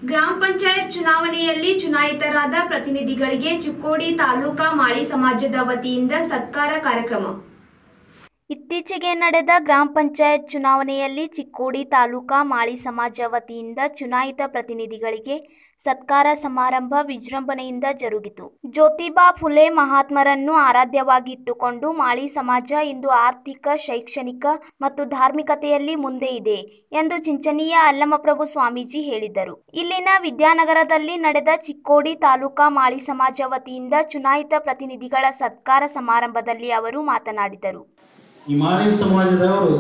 ಗ್ರಾಮ ಪಂಚಾಯತ್ ಚುನಾವಣೆಯಲ್ಲಿ ಚುನಾಯಿತರಾದ ಪ್ರತಿನಿಧಿಗಳಿಗೆ ಚಿಕ್ಕೋಡಿ ತಾಲೂಕಾ ಮಾಳಿ ಸಮಾಜದ ವತಿಯಿಂದ ಸತ್ಕಾರ ಕಾರ್ಯಕ್ರಮ ಇತ್ತೀಚೆಗೆ ನಡೆದ ಗ್ರಾಮ ಪಂಚಾಯತ್ ಚುನಾವಣೆಯಲ್ಲಿ ಚಿಕ್ಕೋಡಿ ತಾಲೂಕಾ ಮಾಳಿ ಸಮಾಜ ವತಿಯಿಂದ ಚುನಾಯಿತ ಪ್ರತಿನಿಧಿಗಳಿಗೆ ಸತ್ಕಾರ ಸಮಾರಂಭ ವಿಜೃಂಭಣೆಯಿಂದ ಜರುಗಿತು ಜ್ಯೋತಿಬಾ ಫುಲೆ ಮಹಾತ್ಮರನ್ನು ಆರಾಧ್ಯವಾಗಿಟ್ಟುಕೊಂಡು ಮಾಳಿ ಸಮಾಜ ಇಂದು ಆರ್ಥಿಕ ಶೈಕ್ಷಣಿಕ ಮತ್ತು ಧಾರ್ಮಿಕತೆಯಲ್ಲಿ ಮುಂದೆ ಇದೆ ಎಂದು ಚಿಂಚನೀಯ ಅಲ್ಲಮಪ್ರಭು ಸ್ವಾಮೀಜಿ ಹೇಳಿದರು ಇಲ್ಲಿನ ವಿದ್ಯಾನಗರದಲ್ಲಿ ನಡೆದ ಚಿಕ್ಕೋಡಿ ತಾಲೂಕಾ ಮಾಳಿ ಸಮಾಜ ವತಿಯಿಂದ ಚುನಾಯಿತ ಪ್ರತಿನಿಧಿಗಳ ಸತ್ಕಾರ ಸಮಾರಂಭದಲ್ಲಿ ಅವರು ಮಾತನಾಡಿದರು ಈ ಮಾಳಿ ಸಮಾಜದವರು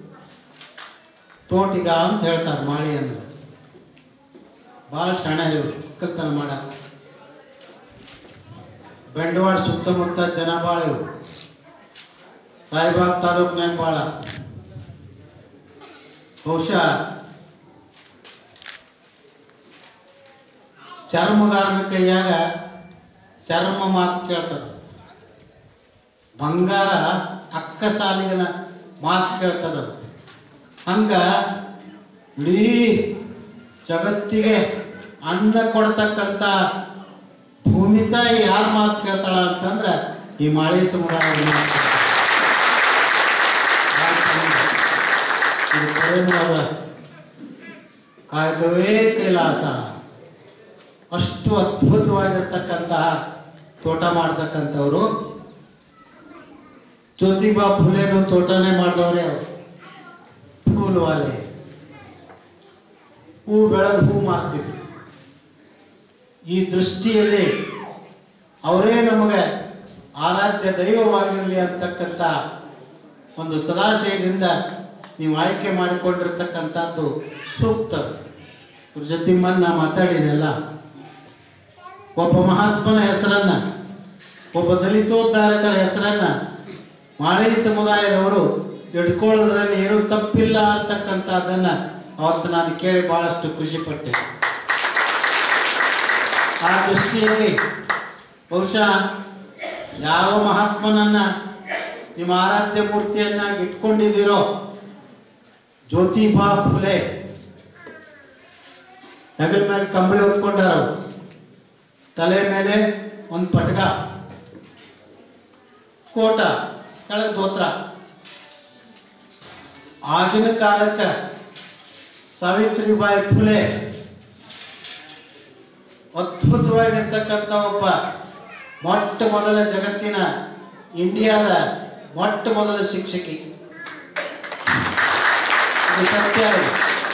ತೋಟಿಗ ಅಂತ ಹೇಳ್ತಾರೆ ಮಾಳಿ ಅಂದ್ರೆ ಭಾಳ ಶಾಣ ಇವರು ಒಕ್ಕಲ್ತನ ಮಾಡ ಬಂಡವಾಳ ಸುತ್ತಮುತ್ತ ಜನ ಭಾಳ ಇವರು ರಾಯಬಾಗ್ ತಾಲೂಕಿನಾಗ ಭಾಳ ಬಹುಶಃ ಚರ್ಮಗಾರನ ಕೈಯಾಗ ಚರ್ಮ ಮಾತು ಕೇಳ್ತಾರೆ ಬಂಗಾರ ಅಕ್ಕ ಸಾಲಿಗನ ಮಾತು ಕೇಳ್ತದಂತ ಹಂಗ ಇಡೀ ಜಗತ್ತಿಗೆ ಅನ್ನ ಕೊಡ್ತಕ್ಕಂಥ ಭೂಮಿ ತಾಯಿ ಯಾರ ಮಾತು ಕೇಳ್ತಾಳ ಅಂತಂದ್ರೆ ಈ ಮಾಳಿ ಸಮುದಾಯ ಕಾಯಕವೇ ಕೈಲಾಸ ಅಷ್ಟು ಅದ್ಭುತವಾಗಿರ್ತಕ್ಕಂತಹ ತೋಟ ಮಾಡ್ತಕ್ಕಂಥವ್ರು ಜ್ಯೋತಿಬಾ ಫುಲೆನು ತೋಟನೇ ಮಾಡಿದವ್ರೆ ಅವರು ಫೂಲ್ವಾಲೆ ಹೂ ಬೆಳೆದು ಹೂ ಮಾರ್ತಿದ್ರು ಈ ದೃಷ್ಟಿಯಲ್ಲಿ ಅವರೇ ನಮಗೆ ಆರಾಧ್ಯ ದೈವವಾಗಿರಲಿ ಅಂತಕ್ಕಂಥ ಒಂದು ಸದಾಶಯದಿಂದ ನೀವು ಆಯ್ಕೆ ಮಾಡಿಕೊಂಡಿರ್ತಕ್ಕಂಥದ್ದು ಸೂಕ್ತ ಇವ್ರ ಜೊತೆ ಮನ್ನ ಮಾತಾಡಿನೆಲ್ಲ ಒಬ್ಬ ಮಹಾತ್ಮನ ಹೆಸರನ್ನ ಒಬ್ಬ ದಲಿತೋದ್ಧಾರಕರ ಹೆಸರನ್ನ ಮಾಳಿ ಸಮುದಾಯದವರು ಹಿಡ್ಕೊಳ್ಳೋದ್ರಲ್ಲಿ ಏನೂ ತಪ್ಪಿಲ್ಲ ಅಂತಕ್ಕಂಥದ್ದನ್ನ ಅವತ್ತು ನಾನು ಕೇಳಿ ಬಹಳಷ್ಟು ಖುಷಿಪಟ್ಟೆ ಆ ದೃಷ್ಟಿಯಲ್ಲಿ ಬಹುಶಃ ಯಾವ ಮಹಾತ್ಮನನ್ನ ನಿಮ್ಮ ಆರಾಧ್ಯ ಮೂರ್ತಿಯನ್ನಾಗಿ ಇಟ್ಕೊಂಡಿದ್ದೀರೋ ಜ್ಯೋತಿಬಾ ಫುಲೆ ಹೆಗಲ ಮೇಲೆ ಕಂಬಳಿ ಹೊತ್ಕೊಂಡಾರ ಅವ್ರು. ತಲೆ ಮೇಲೆ ಒಂದು ಪಟಕ ಕೋಟ ಕೆಳಗೆ ಗೋತ್ರ ಆಗಿನ ಕಾಲಕ್ಕೆ ಸಾವಿತ್ರಿಬಾಯಿ ಫುಲೆ ಅದ್ಭುತವಾಗಿರ್ತಕ್ಕಂಥ ಒಬ್ಬ ಮೊಟ್ಟ ಮೊದಲ ಜಗತ್ತಿನ ಇಂಡಿಯಾದ ಮೊಟ್ಟ ಮೊದಲ ಶಿಕ್ಷಕಿ ಇದು ಸತ್ಯ ಇದು.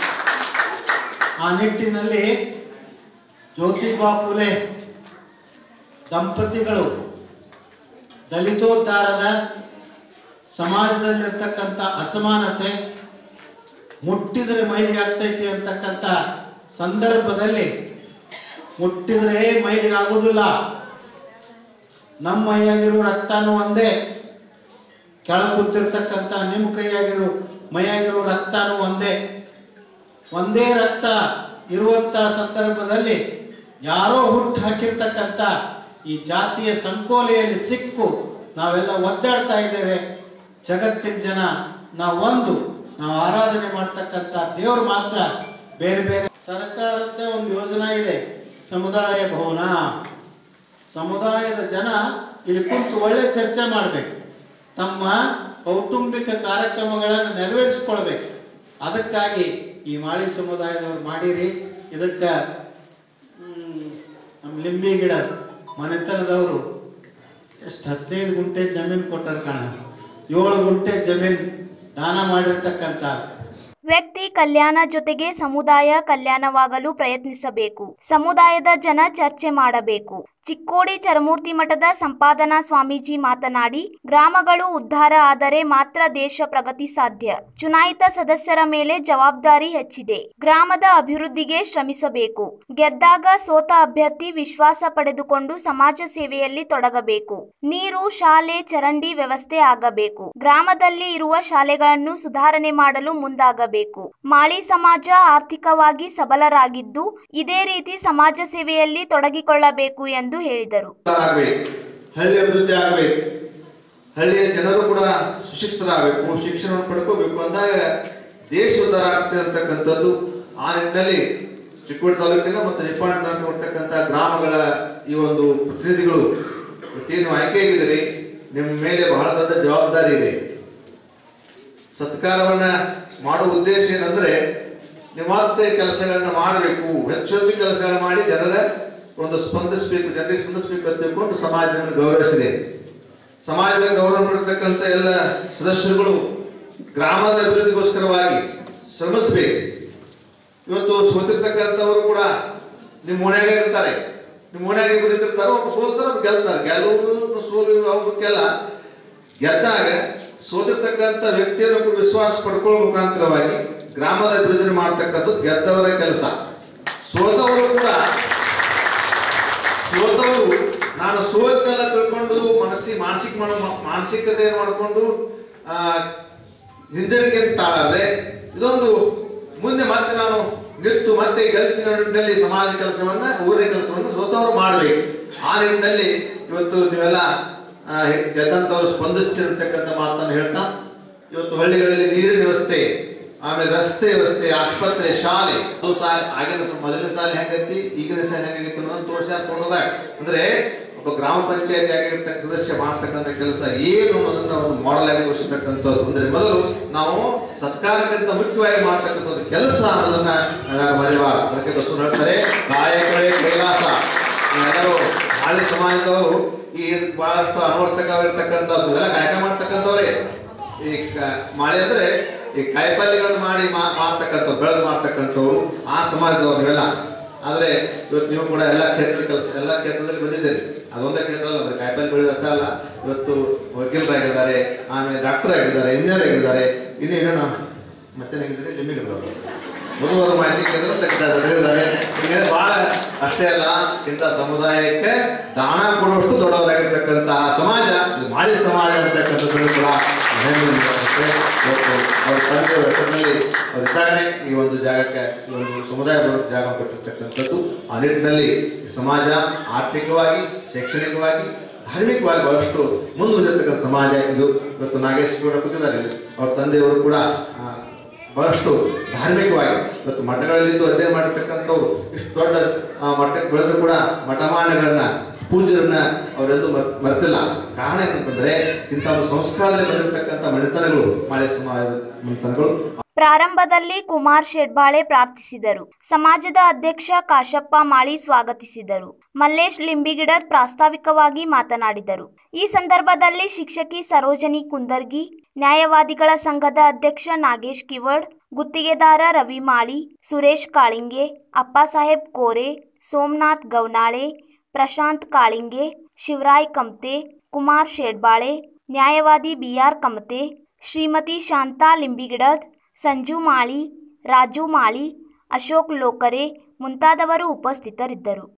ಆ ನಿಟ್ಟಿನಲ್ಲಿ ಜ್ಯೋತಿಬಾ ಫುಲೆ ದಂಪತಿಗಳು ದಲಿತೋದ್ಧಾರದ ಸಮಾಜದಲ್ಲಿರ್ತಕ್ಕಂಥ ಅಸಮಾನತೆ ಮುಟ್ಟಿದರೆ ಮೈಲಿಗೆ ಆಗ್ತೈತಿ ಅಂತಕ್ಕಂಥ ಸಂದರ್ಭದಲ್ಲಿ ಮುಟ್ಟಿದರೆ ಮೈಲಿಗೆ ಆಗುವುದಿಲ್ಲ ನಮ್ಮ ಮೈಯಾಗಿರೋ ರಕ್ತನೂ ಒಂದೇ ಕೆಳಗೆ ಕೂತಿರ್ತಕ್ಕಂಥ ನಿಮ್ಮ ಕೈಯಾಗಿರೋ ಮೈಯಾಗಿರೋ ರಕ್ತನೂ ಒಂದೇ ಒಂದೇ ರಕ್ತ ಇರುವಂಥ ಸಂದರ್ಭದಲ್ಲಿ ಯಾರೋ ಹುಟ್ಟು ಹಾಕಿರ್ತಕ್ಕಂಥ ಈ ಜಾತಿಯ ಸಂಕೋಲೆಯಲ್ಲಿ ಸಿಕ್ಕು ನಾವೆಲ್ಲ ಒದ್ದಾಡ್ತಾ ಇದ್ದೇವೆ ಜಗತ್ತಿನ ಜನ ನಾವು ಒಂದು ನಾವು ಆರಾಧನೆ ಮಾಡ್ತಕ್ಕಂಥ ದೇವರು ಮಾತ್ರ ಬೇರೆ ಬೇರೆ ಸರ್ಕಾರದ ಒಂದು ಯೋಜನಾ ಇದೆ ಸಮುದಾಯ ಭವನ ಸಮುದಾಯದ ಜನ ಇಲ್ಲಿ ಕುಂತು ಒಳ್ಳೆ ಚರ್ಚೆ ಮಾಡಬೇಕು ತಮ್ಮ ಕೌಟುಂಬಿಕ ಕಾರ್ಯಕ್ರಮಗಳನ್ನು ನೆರವೇರಿಸ್ಕೊಳ್ಬೇಕು ಅದಕ್ಕಾಗಿ ಈ ಮಾಳಿ ಸಮುದಾಯದವ್ರು ಮಾಡಿರಿ ಇದಕ್ಕೆ ನಮ್ಮ ಲಿಂಬಿ ಗಿಡ ಮನೆತನದವರು ಎಷ್ಟು ಹದಿನೈದು ಗುಂಟೆ ಜಮೀನು ಕೊಟ್ಟಾರ ಕಾಣ ಏಳು ಗುಂಟೆ ಜಮೀನು ದಾನ ಮಾಡಿರ್ತಕ್ಕಂಥ ವ್ಯಕ್ತಿ ಕಲ್ಯಾಣ ಜೊತೆಗೆ ಸಮುದಾಯ ಕಲ್ಯಾಣವಾಗಲು ಪ್ರಯತ್ನಿಸಬೇಕು ಸಮುದಾಯದ ಜನ ಚರ್ಚೆ ಮಾಡಬೇಕು ಚಿಕ್ಕೋಡಿ ಚರಮೂರ್ತಿ ಮಠದ ಸಂಪಾದನಾ ಸ್ವಾಮೀಜಿ ಮಾತನಾಡಿ ಗ್ರಾಮಗಳು ಉದ್ಧಾರ ಆದರೆ ಮಾತ್ರ ದೇಶ ಪ್ರಗತಿ ಸಾಧ್ಯ ಚುನಾಯಿತ ಸದಸ್ಯರ ಮೇಲೆ ಜವಾಬ್ದಾರಿ ಹೆಚ್ಚಿದೆ ಗ್ರಾಮದ ಅಭಿವೃದ್ಧಿಗೆ ಶ್ರಮಿಸಬೇಕು ಗೆದ್ದಾಗ ಸೋತ ಅಭ್ಯರ್ಥಿ ವಿಶ್ವಾಸ ಪಡೆದುಕೊಂಡು ಸಮಾಜ ಸೇವೆಯಲ್ಲಿ ತೊಡಗಬೇಕು ನೀರು ಶಾಲೆ ಚರಂಡಿ ವ್ಯವಸ್ಥೆ ಆಗಬೇಕು ಗ್ರಾಮದಲ್ಲಿ ಇರುವ ಶಾಲೆಗಳನ್ನು ಸುಧಾರಣೆ ಮಾಡಲು ಮುಂದಾಗಬೇಕು ಮಾಳಿ ಸಮಾಜ ಆರ್ಥಿಕವಾಗಿ ಸಬಲರಾಗಿದ್ದು ಇದೇ ರೀತಿ ಸಮಾಜ ಸೇವೆಯಲ್ಲಿ ತೊಡಗಿಕೊಳ್ಳಬೇಕು ಎಂದು ಹೇಳಿದರು ಆಗಬೇಕು ಹಳ್ಳಿ ಅಭಿವೃದ್ಧಿ ಆಗಬೇಕು ಹಳ್ಳಿಯ ಜನರು ಕೂಡ ಸುಶಿಕ್ಷಿತರಾಗಬೇಕು ಶಿಕ್ಷಣವನ್ನು ಪಡ್ಕೋಬೇಕು ಅಂದಾಗ ದೇಶ ಉದ್ಧಾರ ಆಗ್ತದೆ ಅಂತಕ್ಕಂಥದ್ದು ಆ ನಿಟ್ಟಿನಲ್ಲಿ ಚಿಕ್ಕೋಡಿ ತಾಲೂಕಿನ ಮತ್ತು ನಿಪ್ಪಾಣ ತಾಲೂಕು ಬರ್ತಕ್ಕಂಥ ಗ್ರಾಮಗಳ ಈ ಒಂದು ಪ್ರತಿನಿಧಿಗಳು ಏನು ಆಯ್ಕೆಯಾಗಿದ್ದೀರಿ ನಿಮ್ಮ ಮೇಲೆ ಬಹಳ ದೊಡ್ಡ ಜವಾಬ್ದಾರಿ ಇದೆ ಸತ್ಕಾರವನ್ನ ಮಾಡುವ ಉದ್ದೇಶ ಏನಂದ್ರೆ ನೀವು ಮತ್ತೆ ಕೆಲಸಗಳನ್ನ ಮಾಡಬೇಕು ಹೆಚ್ಚು ಹೆಚ್ಚು ಕೆಲಸಗಳನ್ನ ಮಾಡಿ ಜನರ ಒಂದು ಸ್ಪಂದಿಸಬೇಕು ಜನರಿಗೆ ಸ್ಪಂದಿಸಬೇಕು ಅಂತ ತಿಳ್ಕೊಂಡು ಸಮಾಜವನ್ನು ಗೌರವಿಸಿದೆ ಸಮಾಜದ ಗೌರವ ಪಡೆತಕ್ಕಂಥ ಎಲ್ಲ ಸದಸ್ಯರುಗಳು ಗ್ರಾಮದ ಅಭಿವೃದ್ಧಿಗೋಸ್ಕರವಾಗಿ ಶ್ರಮಿಸಬೇಕು ಇವತ್ತು ಸೋತಿರ್ತಕ್ಕಂಥವರು ಕೂಡ ನಿಮ್ಮ ಓಣ್ಯಾಗ ಇರ್ತಾರೆ ನಿಮ್ಮ ಓಣ್ಯಾಗ ಇಬ್ಬರು ಇರ್ತಾರೆ ಒಬ್ಬ ಸೋಲ್ತಾರೆ ಒಬ್ಬ ಗೆಲ್ತಾರೆ ಗೆಲುವು ಸೋಲು ಅವಕ್ಕೆಲ್ಲ ಗೆದ್ದಾಗ ಸೋತಿರ್ತಕ್ಕಂಥ ವ್ಯಕ್ತಿಯನ್ನು ಕೂಡ ವಿಶ್ವಾಸ ಪಡ್ಕೊಳ್ಳೋ ಮುಖಾಂತರವಾಗಿ ಗ್ರಾಮದ ಅಭಿವೃದ್ಧಿ ಮಾಡ್ತಕ್ಕಂಥದ್ದು ಗೆದ್ದವರ ಕೆಲಸ ಸೋತವರು ಕೂಡ ಸೋತವರು ನಾನು ಸೋತೆಲ್ಲ ತಿಳ್ಕೊಂಡು ಮನಸ್ಸಿ ಮಾನಸಿಕ ಮಾಡ- ಮಾನಸಿಕತೆ ಮಾಡಿಕೊಂಡು ಆ ಹಿಂಜರಿಕೆ ತಾಳದೆ ಇದೊಂದು ಮುಂದೆ ಮತ್ತೆ ನಾನು ನಿಂತು ಮತ್ತೆ ಗೆಲ್ತಿನ ನಿಟ್ಟಿನಲ್ಲಿ ಸಮಾಜ ಕೆಲಸವನ್ನ ಊರಿನ ಕೆಲಸವನ್ನ ಸೋತವರು ಮಾಡಬೇಕು ಆ ನಿಟ್ಟಿನಲ್ಲಿ ಇವತ್ತು ನೀವೆಲ್ಲ ಆ, ಗೆದ್ದಂತವರು ಸ್ಪಂದಿಸ್ತಿರ್ತಕ್ಕಂಥ ಮಾತನ್ನು ಹೇಳ್ತಾ ಇವತ್ತು ಹಳ್ಳಿಗಳಲ್ಲಿ ನೀರಿನ ವ್ಯವಸ್ಥೆ ಆಮೇಲೆ ರಸ್ತೆ ವ್ಯವಸ್ಥೆ ಆಸ್ಪತ್ರೆ ಶಾಲೆ ಅದು ಸಾಲ ಆಗಿನ ಮೊದಲನೇ ಸಾಲ ಹೆಂಗೈತಿ ಈಗಿನ ಸಾಲ ಹೆಂಗೈತಿ ಅನ್ನೋದನ್ನ ತೋರ್ಸ್ಯಾರ ಕೊಡೋದಾಗ ಅಂದ್ರೆ ಒಬ್ಬ ಗ್ರಾಮ ಪಂಚಾಯತಿ ಆಗಿರ್ತಕ್ಕ ಸದಸ್ಯ ಮಾಡ್ತಕ್ಕಂಥ ಕೆಲಸ ಏನು ಅನ್ನೋದನ್ನ ಒಂದು ಮಾಡೆಲ್ ಆಗಿ ತೋರಿಸ್ತಕ್ಕಂಥದ್ದು ಅಂದ್ರೆ ಮೊದಲು ನಾವು ಸತ್ಕಾರಕ್ಕಿಂತ ಮುಖ್ಯವಾಗಿ ಮಾಡ್ತಕ್ಕಂಥದ್ದು ಕೆಲಸ ಅನ್ನೋದನ್ನ ನಾವ್ಯಾರು ಮರೆಯಬಾರದು ಅದಕ್ಕೆ ಬಸವಣ್ಣ ಹೇಳ್ತಾರೆ ಕಾಯಕವೇ ಕೈಲಾಸ ಎಲ್ಲರೂ ಹಳ್ಳಿ ಸಮಾಜದವರು ಈ ಬಹಳಷ್ಟು ಅನವರ್ತಕವಾಗಿರ್ತಕ್ಕಂಥದ್ದು ಎಲ್ಲ ಕಾಯಕ ಮಾಡ್ತಕ್ಕಂಥವ್ರೆ ಈ ಕ- ಮಾಳಿ ಅಂದ್ರೆ ಈ ಕಾಯಿಪಲ್ಯಗಳನ್ನು ಮಾಡಿ ಮಾ- ಮಾರ್ತಕ್ಕಂಥವ್ರು ಬೆಳೆದು ಮಾರ್ತಕ್ಕಂಥವ್ರು ಆ ಸಮಾಜದವ್ರು ನೀವೆಲ್ಲ ಆದ್ರೆ ಇವತ್ತು ನೀವು ಕೂಡ ಎಲ್ಲ ಕ್ಷೇತ್ರದ ಕೆಲಸ ಎಲ್ಲ ಕ್ಷೇತ್ರದಲ್ಲಿ ಬಂದಿದ್ದೀರಿ ಅದೊಂದೇ ಕ್ಷೇತ್ರ ಅಲ್ಲ ಅಂದ್ರೆ ಕಾಯಿಪಲ್ಯ ಬೆಳೆಯೋದಷ್ಟೇ ಅಲ್ಲ ಇವತ್ತು ವಕೀಲರಾಗಿದ್ದಾರೆ ಆಮೇಲೆ ಡಾಕ್ಟರ್ ಆಗಿದ್ದಾರೆ ಇಂಜಿನಿಯರ್ ಆಗಿದ್ದಾರೆ ಇನ್ನು ಏನೇನು ಮತ್ತೆ ಹೇಗಿದ್ದಾರೆ ಲಿಂಬಿಗಳು ಮುದುವರು ಮಾಹಿತಿ ಕೇಂದ್ರ ತೆಗೆದಿದ್ದಾರೆ ಹೀಗೆ ಬಹಳ ಅಷ್ಟೇ ಅಲ್ಲ ಇಂಥ ಸಮುದಾಯಕ್ಕೆ ದಾನ ಕೊಡುವಷ್ಟು ದೊಡ್ಡವರಾಗಿರ್ತಕ್ಕಂತಹ ಸಮಾಜ ಇದು ಮಾಳಿ ಸಮಾಜ ಅಂತಕ್ಕಂಥದ್ದು ಕೂಡ ಹೆಮ್ಮೆಯಿಂದ ಇರುತ್ತೆ. ಇವತ್ತು ಅವ್ರ ತಂದೆಯ ಹೆಸರಿನಲ್ಲಿ ಅವ್ರು ಇದ್ದಾಗಲೇ ಈ ಒಂದು ಜಾಗಕ್ಕೆ ಈ ಒಂದು ಸಮುದಾಯ ಬರೋಕ್ಕೆ ಜಾಗ ಕೊಟ್ಟಿರ್ತಕ್ಕಂಥದ್ದು ಆ ನಿಟ್ಟಿನಲ್ಲಿ ಈ ಸಮಾಜ ಆರ್ಥಿಕವಾಗಿ ಶೈಕ್ಷಣಿಕವಾಗಿ ಧಾರ್ಮಿಕವಾಗಿ ಬಹಳಷ್ಟು ಮುಂದುವರಿದಿರ್ತಕ್ಕಂಥ ಸಮಾಜ ಇದು ಇವತ್ತು ನಾಗೇಶ್ ಕೂಡ ಕೂತಿದ್ದಾರೆ ಇಲ್ಲಿ. ಅವ್ರ ತಂದೆಯವರು ಕೂಡ ಆ, ಬಹಳಷ್ಟು ಧಾರ್ಮಿಕವಾಗಿ ಇವತ್ತು ಮಠಗಳಲ್ಲಿದ್ದು ಅಧ್ಯಯನ ಮಾಡಿರ್ತಕ್ಕಂಥವ್ರು ಇಷ್ಟು ದೊಡ್ಡ ಆ, ಮಠಕ್ಕೆ ಬೆಳೆದ್ರು ಕೂಡ ಮಠಮಾನ್ಯಗಳನ್ನ ಪೂಜ್ಯರನ್ನ ಅವರೆಂದು ಮರೆತಿಲ್ಲ ಕಾರಣ ಏನಂತಂದ್ರೆ ಇಂಥ ಒಂದು ಸಂಸ್ಕಾರದಲ್ಲಿ ಬಂದಿರತಕ್ಕಂಥ ಮನೆತನಗಳು ಮಾಳೆ ಸಮಾಜದ ಮನೆತನಗಳು ಪ್ರಾರಂಭದಲ್ಲಿ ಕುಮಾರ್ ಶೆಡ್ಬಾಳೆ ಪ್ರಾರ್ಥಿಸಿದರು ಸಮಾಜದ ಅಧ್ಯಕ್ಷ ಕಾಶಪ್ಪ ಮಾಳಿ ಸ್ವಾಗತಿಸಿದರು ಮಲ್ಲೇಶ್ ಲಿಂಬಿಗಿಡದ್ ಪ್ರಾಸ್ತಾವಿಕವಾಗಿ ಮಾತನಾಡಿದರು ಈ ಸಂದರ್ಭದಲ್ಲಿ ಶಿಕ್ಷಕಿ ಸರೋಜನಿ ಕುಂದರ್ಗಿ ನ್ಯಾಯವಾದಿಗಳ ಸಂಘದ ಅಧ್ಯಕ್ಷ ನಾಗೇಶ್ ಕಿವಡ್ ಗುತ್ತಿಗೆದಾರ ರವಿ ಮಾಳಿ ಸುರೇಶ್ ಕಾಳಿಂಗೆ ಅಪ್ಪಾಸಾಹೇಬ್ ಕೋರೆ ಸೋಮನಾಥ್ ಗೌನಾಳೆ ಪ್ರಶಾಂತ್ ಕಾಳಿಂಗೆ ಶಿವರಾಯ್ ಕಮ್ತೆ ಕುಮಾರ್ ಶೇಡ್ಬಾಳೆ ನ್ಯಾಯವಾದಿ ಬಿಆರ್ ಕಮತೆ ಶ್ರೀಮತಿ ಶಾಂತಾ ಲಿಂಬಿಗಿಡದ್ ಸಂಜು ಮಾಳಿ ರಾಜು ಮಾಳಿ ಅಶೋಕ್ ಲೋಕರೆ ಮುಂತಾದವರು ಉಪಸ್ಥಿತರಿದ್ದರು